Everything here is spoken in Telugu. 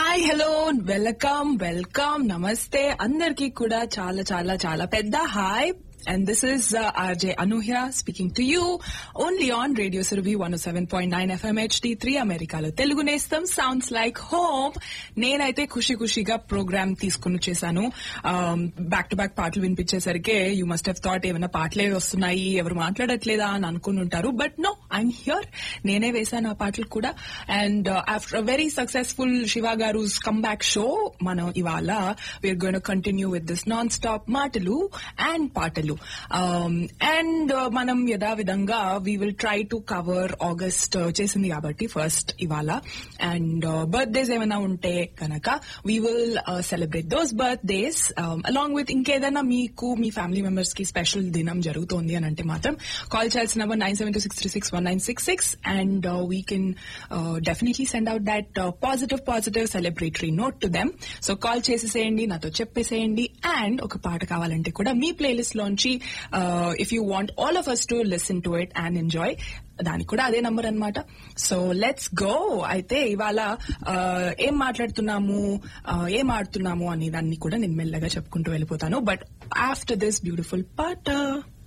హాయ్ హలో వెల్కమ్ వెల్కమ్ నమస్తే అందరికీ కూడా చాలా చాలా చాలా పెద్ద hi and this is RJ Anuhya speaking to you only on radio Surabhi one seven point nine FM HD three అమెరికాలో తెలుగు నేస్తం సౌండ్స్ లైక్ హోమ్ నేనైతే ఖుషి ఖుషిగా ప్రోగ్రామ్ తీసుకుని చేశాను బ్యాక్ టు బ్యాక్ పాటలు వినిపించేసరికి యూ మస్ట్ హెవ్ థాట్ ఏమైనా పాటలే వస్తున్నాయి ఎవరు మాట్లాడట్లేదా అని అనుకుని ఉంటారు బట్ నో ఐఎమ్ హియర్ నేనే వేశాను ఆ పాటలు కూడా and after very successful Shiva గారు కమ్ బ్యాక్ షో మనం ఇవాళ we're gonna continue with this non stop మాటలు అండ్ పాటలు అండ్ మనం యథావిధంగా we will try to cover August చేసింది కాబట్టి ఫస్ట్ ఇవాళ అండ్ బర్త్డేస్ ఏమైనా ఉంటే కనుక we will celebrate those birthdays along with ఇంకేదైనా మీకు మీ ఫ్యామిలీ మెంబర్స్ కి స్పెషల్ దినం జరుగుతోంది అని అంటే మాత్రం కాల్ చేయాల్సిన number nine seven two six three six one nine six six and we can definitely send out that positive positive celebratory note to them so call చేసేసేయండి నాతో చెప్పేసేయండి అండ్ ఒక పాట కావాలంటే కూడా మీ ప్లేలిస్ట్ లోంచి if you want all of us to listen to it and enjoy దానికి కూడా అదే నంబర్ అనమాట సో లెట్స్ గో అయితే ఇవాళ ఏం మాట్లాడుతున్నాము ఏం ఆడుతున్నాము అని దాన్ని కూడా నేను మెల్లగా చెప్పుకుంటూ వెళ్ళిపోతాను బట్ ఆఫ్టర్ దిస్ బ్యూటిఫుల్ పాట